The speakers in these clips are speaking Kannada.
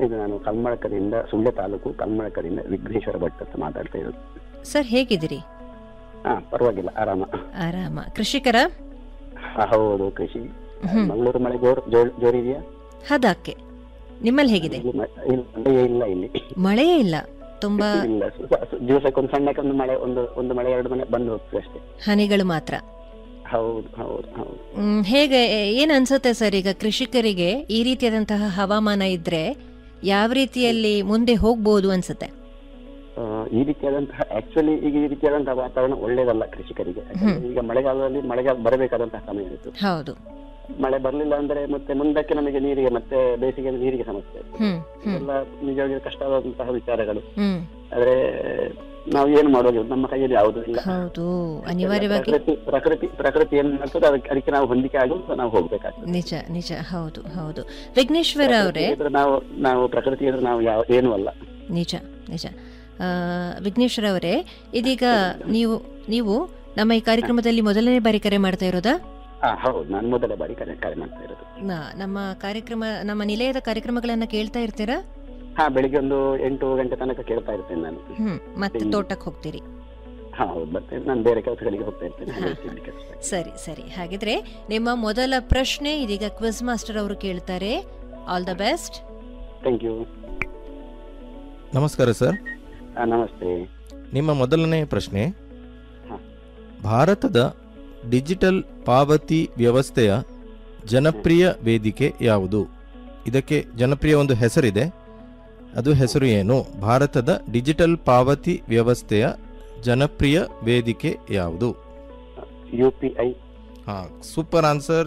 ಇದು ನಾನು ಕಲ್ಮಳಕದಿಂದ ಸುಳ್ಯ ತಾಲೂಕು ಕಲ್ಮಳಕದಿಂದ ವಿಘ್ನೇಶ್ವರ ಭಟ್ ಅಂತ ಮಾತಾಡ್ತಾ ಇರೋದು ಸರ್ ಹೇಗಿದ್ದೀರಿ ಹಾ ಪರವಾಗಿಲ್ಲ ಆರಾಮ ಆರಾಮ ಕೃಷಿಕರ ಹಾ, ಹೌದು ಕೃಷಿ ಹ್ಮ್. ಮಂಗಳೂರು ಮಳೆ ಜೋರ್ ಜೋರ್- ಜೋರಿದೆಯಾ ಹದಕ್ಕೆ ನಿಮ್ಮಲ್ಲಿ ಹೇಗಿದೆ ಇಲ್ಲಿ ಮ- ಇಲ್ಲಿ ಮಳೆಯೇ ಇಲ್ಲ ಇಲ್ಲಿ ಮಳೆಯೇ ಇಲ್ಲ ತುಂಬಾ ಇಲ್ಲ ಸು- ಸು- ದಿವಸಕ್ಕೊಂದು ಸಣ್ಣಕ್ಕೆ ಒಂದು ಮಳೆ ಒಂದು ಒಂದು ಮಳೆ ಎರಡು ಮಳೆ ಬಂದು ಹೋಗ್ತದೆ ಅಷ್ಟೇ ಹನಿಗಳು ಮಾತ್ರ ಹೌದು ಹೌದು ಹೌದು ಮ್, ಹೇಗೆ ಏನ್ ಅನ್ಸುತ್ತೆ ಸರ್ ಈಗ ಕೃಷಿಕರಿಗೆ ಈ ರೀತಿಯಾದಂತಹ ಹವಾಮಾನ ಇದ್ರೆ ಯಾವ ರೀತಿಯಲ್ಲಿ ಮುಂದೆ ಹೋಗ್ಬೋದು ಅನ್ಸುತ್ತೆ ಆ, ಈ ರೀತಿಯಾದಂತಹ ಆಕ್ಚುಲಿ ಈಗ ಈ ರೀತಿಯಾದಂತಹ ವಾತಾವರಣ ಒಳ್ಳೇದಲ್ಲ ಕೃಷಿಕರಿಗೆ ಯಾಕಂದ್ರೆ ಈಗ ಮಳೆಗಾಲದಲ್ಲಿ ಮಳೆಗಾಲ ಬರಬೇಕಾದಂತಹ ಸಮಯ ಇತ್ತು ಹೌದು ಮಳೆ ಬರ್ಲಿಲ್ಲ ಅಂದ್ರೆ ಮತ್ತೆ ಮುಂದಕ್ಕೆ ನಮಗೆ ನೀರಿಗೆ ಮತ್ತೆ ಬೇಸಿಗೆ ನೀರಿಗೆ ಸಮಸ್ಯೆ ಹ್ಮ್ ಹ್ಮ್ ಎಲ್ಲ ನಿಜವಾಗಿ ಕಷ್ಟವಾದಂತಹ ವಿಚಾರಗಳು ಹ್ಮ್ ಆದ್ರೆ ನಾವು ಏನು ಮಾಡೋದು ನಮ್ಮ ಕೈಯಲ್ಲಿ ಯಾವುದು ಇಲ್ಲ ಹೌದು ಅನಿವಾರ್ಯವಾಗಿ ಪ್ರಕೃತಿ ಪ್ರಕೃತಿ ಪ್ರಕೃತಿ ಏನ್ ಮಾಡ್ತದೆ ಅದಕ್ಕೆ ಅದಕ್ಕೆ ನಾವು ಹೊಂದಿಕೆ ಆಗಿ ನಾವು ಹೋಗ್ಬೇಕಾಗ್ತದೆ ನಿಜ ನಿಜ ಹೌದು ಹೌದು ವಿಘ್ನೇಶ್ವರ ಅವರೇ ಪ್ರಕೃತಿ ಎದುರು ನಾವು ನಾವು ಪ್ರಕೃತಿ ಎದುರು ನಾವು ಯಾವ ಏನು ಅಲ್ಲ ನಿಜ ನಿಜ ಆ, ವಿಘ್ನೇಶ್ವರ ಅವರೇ ಇದೀಗ ನೀವು ನೀವು ನಮ್ಮ ಈ ಕಾರ್ಯಕ್ರಮದಲ್ಲಿ ಮೊದಲನೇ ಬಾರಿ ಕರೆ ಮಾಡ್ತಾ ಇರೋದಾ ಹಾ ಹೌದು ನಾನು ಮೊದಲ ಬಾರಿ ಕರೆ ಕರೆ ಮಾಡ್ತಾ ಇರೋದು ನಾ- ನಮ್ಮ ಕಾರ್ಯಕ್ರಮ ನಮ್ಮ ನಿಲಯದ ಕಾರ್ಯಕ್ರಮಗಳನ್ನ ಕೇಳ್ತಾ ಇರ್ತೀರಾ ಹಾ ಬೆಳಿಗ್ಗೆ ಒಂದು ಎಂಟು ಗಂಟೆ ತನಕ ಕೇಳ್ತಾ ಇರ್ತೇನೆ ನಾನು ಹ್ಮ್ ಮತ್ತೆ ಹ್ಮ್. ತೋಟಕ್ಕೆ ಹೋಗ್ತೀರಿ ಹಾ ಹೌದು ಬರ್ತೇನೆ ನಾನು ಬೇರೆ ಕೆಲಸಗಳಿಗೆ ಹೋಗ್ತಾ ಇರ್ತೇನೆ ಹಾ. ಹಾಗೆ ತಿಂಡಿ ಕೆಲಸ ಸರಿ ಸರಿ ಹಾಗಿದ್ರೆ ನಿಮ್ಮ ಮೊದಲ ಪ್ರಶ್ನೆ ಇದೀಗ ಕ್ವಿಜ್ ಮಾಸ್ಟರ್ ಅವರು ಕೇಳ್ತಾರೆ all the best thank you ನಮಸ್ಕಾರ ಸರ್ ನಮಸ್ತೆ ನಿಮ್ಮ ಮೊದಲನೇ ಪ್ರಶ್ನೆ ಹ. ಭಾರತದ ಡಿಜಿಟಲ್ ಪಾವತಿ ವ್ಯವಸ್ಥೆಯ ಜನಪ್ರಿಯ ವೇದಿಕೆ ಯಾವುದು ಇದಕ್ಕೆ ಜನಪ್ರಿಯ ಒಂದು ಹೆಸರಿದೆ ಅದು ಹೆಸರು ಏನು ಭಾರತದ ಡಿಜಿಟಲ್ ಪಾವತಿ ವ್ಯವಸ್ಥೆಯ ಜನಪ್ರಿಯ ವೇದಿಕೆ ಯಾವುದು ಯು ಪಿ ಐ ಹಾ super answer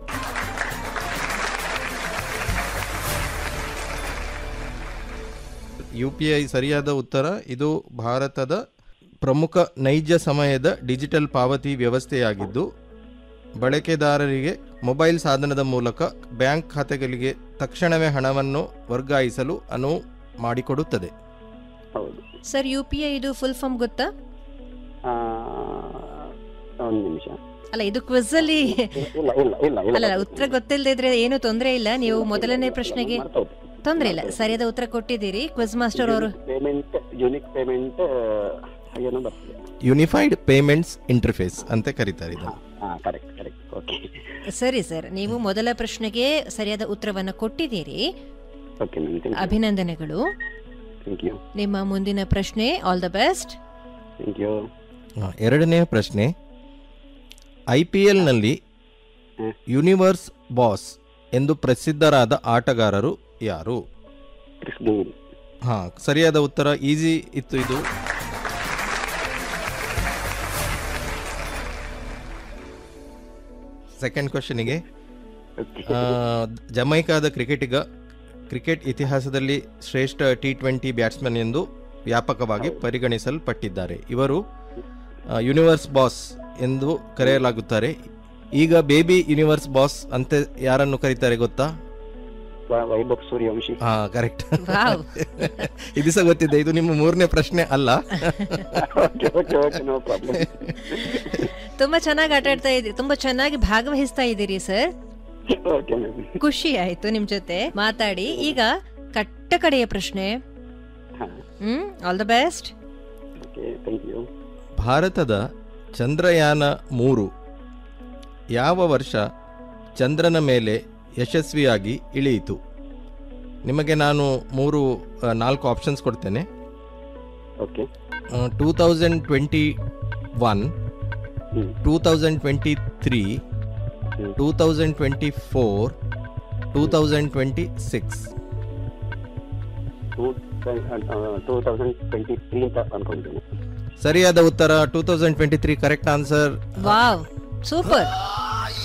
U P I ಸರಿಯಾದ ಉತ್ತರ ಇದು ಭಾರತದ ಪ್ರಮುಖ ನೈಜ ಸಮಯದ ಡಿಜಿಟಲ್ ಪಾವತಿ ವ್ಯವಸ್ಥೆಯಾಗಿದ್ದು ಬಳಕೆದಾರರಿಗೆ ಮೊಬೈಲ್ ಸಾಧನದ ಮೂಲಕ ಬ್ಯಾಂಕ್ ಖಾತೆಗಳಿಗೆ ತಕ್ಷಣವೇ ಹಣವನ್ನು ವರ್ಗಾಯಿಸಲು ಅನುವು ಮಾಡಿಕೊಡುತ್ತದೆ ಹೌದು ಸರ್ ಯು ಪಿ ಐ ಇದು ಫುಲ್ ಫಾರ್ಮ್ ಗೊತ್ತಾ ಆ, ಒಂದು ನಿಮಿಷ ಅಲ್ಲ ಇದು ಕ್ವಿಜ್ ಅಲ್ಲಿ ಇಲ್ಲ ಇಲ್ಲ ಇಲ್ಲ ಇಲ್ಲ ಅಲ್ಲ ಉತ್ತರ ಗೊತ್ತಿಲ್ಲದೆ ಇದ್ರೆ ಏನು ತೊಂದರೆ ಇಲ್ಲ ನೀವು ಮೊದಲನೇ ಪ್ರಶ್ನೆಗೆ ತೊಂದರೆ ಇಲ್ಲ ಸರಿಯಾದ ಉತ್ತರ ಕೊಟ್ಟಿದ್ದೀರಿ ಕ್ವಿಜ್ ಮಾಸ್ಟರ್ ಅವರು ಪೇಮೆಂಟ್ ಯೂನಿಕ್ ಪೇಮೆಂಟ್ ಏನೋ ಬರ್ತದೆ ಯುನಿಫೈಡ್ ಪೇಮೆಂಟ್ಸ್ ಇಂಟರ್ಫೇಸ್ ಅಂತ ಕರೀತಾರೆ ಇದನ್ನು ಹಾ ಕರೆಕ್ಟ್ ಕರೆಕ್ಟ್ ಓಕೆ ಸರಿ ಸರ್ ನೀವು ಮೊದಲ ಪ್ರಶ್ನೆಗೆ ಸರಿಯಾದ ಉತ್ತರವನ್ನ ಕೊಟ್ಟಿದ್ದೀರಿ ಓಕೆ ಮ್ಯಾಮ್ ಥ್ಯಾಂಕ್ ಯು ಅಭಿನಂದನೆಗಳು ಥ್ಯಾಂಕ್ ಯು ನಿಮ್ಮ ಮುಂದಿನ ಪ್ರಶ್ನೆ all the best thank you ಆ, ಎರಡನೆಯ ಪ್ರಶ್ನೆ ಐ ಪಿ ಎಲ್ನಲ್ಲಿ ಹ್ಮ್. ಯೂನಿವರ್ಸ್ ಬಾಸ್ ಎಂದು ಪ್ರಸಿದ್ಧರಾದ ಆಟಗಾರರು ಯಾರು ಕ್ರಿಸ್ ಗೇಲ್ ಹಾ ಸರಿಯಾದ ಉತ್ತರ ಈಸಿ ಇತ್ತು ಇದು ಸೆಕೆಂಡ್ ಕ್ವಶನಿಗೆ ಓಕೆ ಜಮೈಕಾದ ಕ್ರಿಕೆಟಿಗ ಕ್ರಿಕೆಟ್ ಇತಿಹಾಸದಲ್ಲಿ ಶ್ರೇಷ್ಠ ಟಿ ಟ್ವೆಂಟಿ ಬ್ಯಾಟ್ಸ್ಮನ್ ಎಂದು ವ್ಯಾಪಕವಾಗಿ ಪರಿಗಣಿಸಲ್ಪಟ್ಟಿದ್ದಾರೆ ಇವರು ಆ, ಯೂನಿವರ್ಸ್ ಬಾಸ್ ಎಂದು ಕರೆಯಲಾಗುತ್ತಾರೆ ಈಗ ಬೇಬಿ ಯೂನಿವರ್ಸ್ ಬಾಸ್ ಅಂತ ಯಾರನ್ನು ಕರೀತಾರೆ ಗೊತ್ತಾ ವೈಭವ್ ಸೂರ್ಯವಂಶಿ ಹಾ ಕರೆಕ್ಟ್ ವಾವ್ ಇದು ಸಹ ಗೊತ್ತಿದೆ ಇದು ನಿಮ್ಮ ಮೂರನೇ ಪ್ರಶ್ನೆ ಅಲ್ಲ okay okay okay no problem ತುಂಬಾ ಚೆನ್ನಾಗಿ ಆಟ ಆಡ್ತಾ ಇದ್ದೀರಿ ತುಂಬಾ ಚೆನ್ನಾಗಿ ಭಾಗವಹಿಸ್ತಾ ಇದ್ದೀರಿ ಸರ್ ಓಕೆ ಮ್ಯಾಮ್ ಖುಷಿ ಆಯ್ತು ನಿಮ್ ಜೊತೆ ಮಾತಾಡಿ ಈಗ ಕಟ್ಟ ಕಡೆಯ ಪ್ರಶ್ನೆ ಹಾ ಹ್ಮ್ all the best okay thank you ಭಾರತದ ಚಂದ್ರಯಾನ ಮೂರು ಯಾವ ವರ್ಷ ಚಂದ್ರನ ಮೇಲೆ ಯಶಸ್ವಿಯಾಗಿ ಇಳಿಯಿತು ನಿಮಗೆ ನಾನು ಮೂರು ಆ, ನಾಲ್ಕು ಆಪ್ಷನ್ಸ್ ಕೊಡ್ತೇನೆ okay two thousand twenty one hmm two thousand twenty three hmm. Two thousand twenty four two thousand twenty six two two thousand twenty three ಅಂತ ಅನ್ಕೊಂಡಿದ್ದೇನೆ ಸರಿಯಾದ ಉತ್ತರ two thousand twenty three correct answer wow super